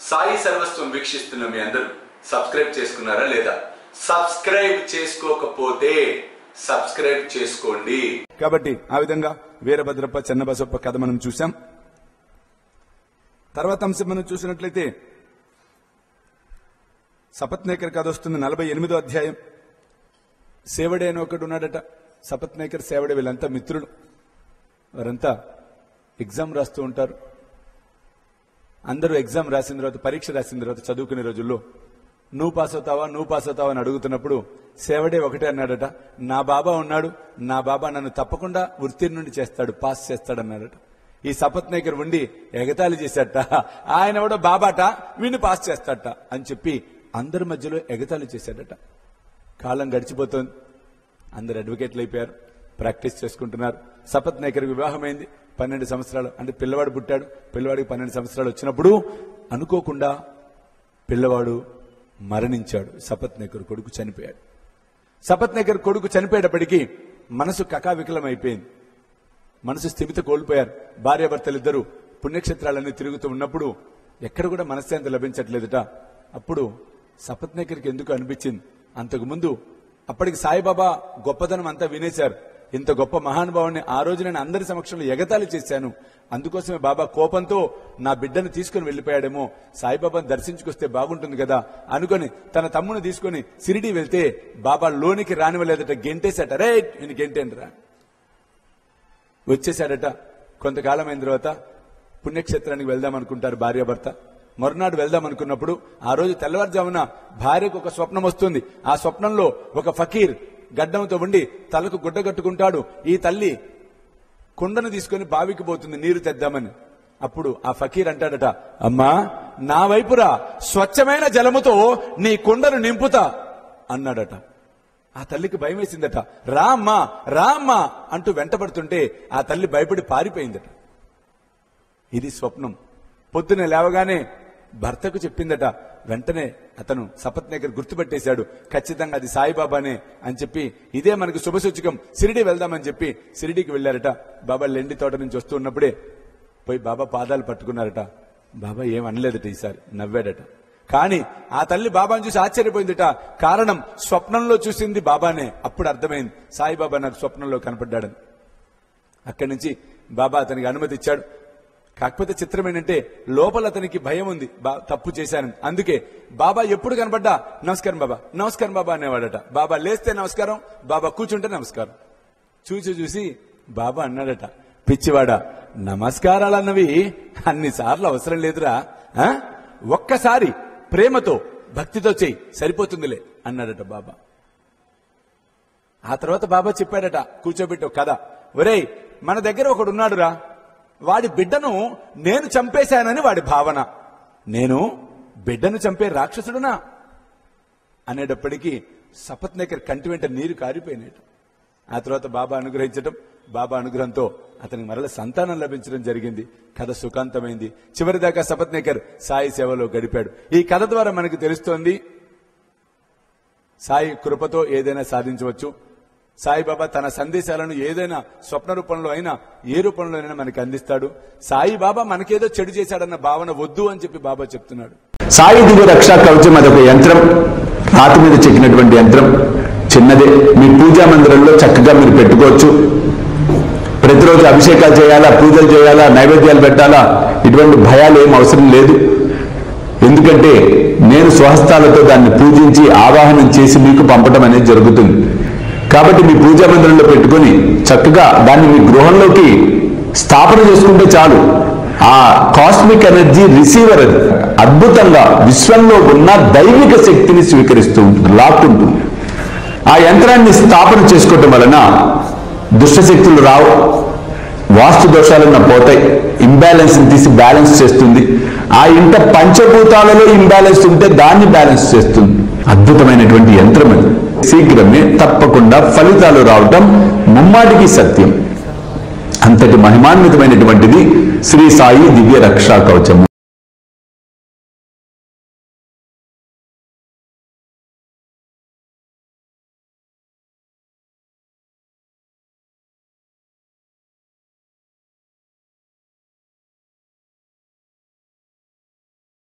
సాయి సర్వస్వం వీక్షిస్తున్న మీ అందరూ సబ్స్క్రైబ్ చేసుకున్నారా లేదా సబ్స్క్రైబ్ చేసుకోకపోతే సబ్స్క్రైబ్ చేసుకోండి కాబట్టి ఆ విధంగా వీరభద్రప్ప చెన్నబసప్ప కథ మనం చూసాం తర్వాత అంశం మనం చూసినట్లయితే సపత్నేకర్ కథ వస్తుంది నలభై ఎనిమిదో అధ్యాయం సేవడే అని ఒకడు ఉన్నాడట సపత్నేకర్ సేవడే వీళ్ళంతా మిత్రులు వారంతా ఎగ్జామ్ రాస్తూ ఉంటారు అందరూ ఎగ్జామ్ రాసిన తర్వాత పరీక్ష రాసిన తర్వాత చదువుకునే రోజుల్లో నువ్వు పాస్ అవుతావా నువ్వు పాస్ అవుతావా అని అడుగుతున్నప్పుడు సేవడే ఒకటే అన్నాడట నా బాబా ఉన్నాడు నా బాబా నన్ను తప్పకుండా ఉత్తీర్ణుడి చేస్తాడు పాస్ చేస్తాడు అన్నాడట ఈ సపత్నేకర్ ఉండి ఎగతాళి చేశాట ఆయన కూడా బాబాట వీడిని పాస్ చేస్తాడట అని చెప్పి అందరి మధ్యలో ఎగతాళి చేశాడట కాలం గడిచిపోతోంది అందరు అడ్వకేట్లు అయిపోయారు ప్రాక్టీస్ చేసుకుంటున్నారు సపత్ నాయకర్ వివాహమైంది పన్నెండు సంవత్సరాలు అంటే పిల్లవాడు పుట్టాడు పిల్లవాడికి పన్నెండు సంవత్సరాలు వచ్చినప్పుడు అనుకోకుండా పిల్లవాడు మరణించాడు సపత్ నాయకర్ కొడుకు చనిపోయాడు సపత్ నాయకర్ కొడుకు చనిపోయేటప్పటికీ మనసు కకావికలం అయిపోయింది మనసు స్థిమిత కోల్పోయారు భార్యాభర్తలిద్దరూ పుణ్యక్షేత్రాలన్నీ తిరుగుతూ ఉన్నప్పుడు ఎక్కడ కూడా మనశ్శాంతి లభించట్లేదట అప్పుడు సపత్నేకర్కి ఎందుకు అనిపించింది అంతకుముందు అప్పటికి సాయిబాబా గొప్పదనం అంతా వినేశారు ఇంత గొప్ప మహానుభావుని ఆ రోజు నేను అందరి సమక్షంలో ఎగతాళి చేశాను అందుకోసమే బాబా కోపంతో నా బిడ్డను తీసుకుని వెళ్లిపోయాడేమో సాయిబాబాను దర్శించుకొస్తే బాగుంటుంది కదా అనుకొని తన తమ్ముని తీసుకొని సిరిడి వెళ్తే బాబా లోనికి రానివ్వలేదట గెంటేశాట రే నేను గెంటేంద్రా వచ్చేసాడట కొంతకాలం అయిన తర్వాత పుణ్యక్షేత్రానికి వెళ్దాం అనుకుంటారు భార్యాభర్త మరునాడు వెళ్దాం అనుకున్నప్పుడు ఆ రోజు తెల్లవారుజామున భార్యకు ఒక స్వప్నం వస్తుంది ఆ స్వప్నంలో ఒక ఫకీర్ గడ్డంతో ఉండి తలకు గుడ్డ కట్టుకుంటాడు ఈ తల్లి కుండను తీసుకొని బావికి పోతుంది నీరు తెద్దామని అప్పుడు ఆ ఫకీర్ అంటాడట అమ్మా నా వైపురా స్వచ్ఛమైన జలముతో నీ కుండను నింపుతా అన్నాడట ఆ తల్లికి భయం వేసిందట రా అమ్మా రా అమ్మా అంటూ వెంటబడుతుంటే ఆ తల్లి భయపడి పారిపోయిందట ఇది స్వప్నం పొద్దున లేవగానే భర్తకు చెప్పిందట వెంటనే అతను సపత్నేకర్ గుర్తుపెట్టేశాడు ఖచ్చితంగా అది సాయిబాబానే అని చెప్పి ఇదే మనకు శుభసూచకం సిరిడి వెళ్దామని చెప్పి సిరిడికి వెళ్లారట బాబా లెండి తోట నుంచి వస్తూ ఉన్నప్పుడే పోయి బాబా పాదాలు పట్టుకున్నారట బాబా ఏం అనలేదట ఈసారి నవ్వాడట కానీ ఆ తల్లి బాబాను చూసి ఆశ్చర్యపోయిందిట కారణం స్వప్నంలో చూసింది బాబానే అప్పుడు అర్థమైంది సాయిబాబా నాకు స్వప్నంలో కనపడ్డాడని అక్కడి నుంచి బాబా అతనికి అనుమతి ఇచ్చాడు కాకపోతే చిత్రం ఏంటంటే లోపల అతనికి భయం ఉంది బా తప్పు చేశాను అందుకే బాబా ఎప్పుడు కనబడ్డా నమస్కారం బాబా నమస్కారం బాబా అనేవాడట బాబా లేస్తే నమస్కారం బాబా కూర్చుంటే నమస్కారం చూసి చూసి బాబా అన్నాడట పిచ్చివాడా నమస్కారాలు అన్నవి అన్నిసార్లు అవసరం లేదురా ఆ? ఒక్కసారి ప్రేమతో భక్తితో చెయ్యి సరిపోతుందిలే అన్నాడట బాబా ఆ తర్వాత బాబా చెప్పాడట కూర్చోబెట్టి ఒక కథ ఒరేయ్ మన దగ్గర ఒకడు ఉన్నాడురా వాడి బిడ్డను నేను చంపేశానని వాడి భావన నేను బిడ్డను చంపే రాక్షసుడునా అనేటప్పటికీ సపత్నేకర్ కంటి వెంట నీరు కారిపోయినట్టు ఆ తర్వాత బాబా అనుగ్రహించడం బాబా అనుగ్రహంతో అతనికి మరల సంతానం లభించడం జరిగింది కథ సుఖాంతమైంది చివరిదాకా సపత్నేకర్ సాయి సేవలో గడిపాడు ఈ కథ ద్వారా మనకు తెలుస్తోంది సాయి కృపతో ఏదైనా సాధించవచ్చు సాయిబాబా తన సందేశాలను ఏదైనా స్వప్న రూపంలో అయినా ఏ రూపంలో అయినా మనకి అందిస్తాడు సాయిబాబా మనకేదో చెడు చేశాడన్న భావన వద్దు అని చెప్పి బాబా చెప్తున్నాడు సాయి దివ్య రక్షా కవచం అదొక యంత్రం రాతి మీద చెక్కినటువంటి యంత్రం చిన్నదే మీ పూజా మందిరంలో చక్కగా మీరు పెట్టుకోవచ్చు ప్రతిరోజు అభిషేకాలు చేయాలా పూజలు చేయాలా నైవేద్యాలు పెట్టాలా ఇటువంటి భయాలు ఏం అవసరం లేదు ఎందుకంటే నేను స్వహస్తాలతో దాన్ని పూజించి ఆవాహనం చేసి మీకు పంపడం అనేది జరుగుతుంది కాబట్టి మీ పూజా మందిరంలో పెట్టుకొని చక్కగా దాన్ని మీ గృహంలోకి స్థాపన చేసుకుంటే చాలు ఆ కాస్మిక్ ఎనర్జీ రిసీవర్ అది అద్భుతంగా విశ్వంలో ఉన్న దైవిక శక్తిని స్వీకరిస్తూ ఉంటుంది లాక్కుంటుంది ఆ యంత్రాన్ని స్థాపన చేసుకోవటం వలన దుష్టశక్తులు రావు వాస్తు దోషాలన్న పోతాయి ఇంబ్యాలెన్స్ తీసి బ్యాలెన్స్ చేస్తుంది ఆ ఇంట పంచభూతాలలో ఇంబ్యాలెన్స్ ఉంటే దాన్ని బ్యాలెన్స్ చేస్తుంది అద్భుతమైనటువంటి యంత్రం అది శీఘ్రమే తప్పకుండా ఫలితాలు రావటం ముమ్మాటికి సత్యం అంతటి మహిమాన్వితమైనటువంటిది శ్రీ సాయి దివ్య రక్షా కవచము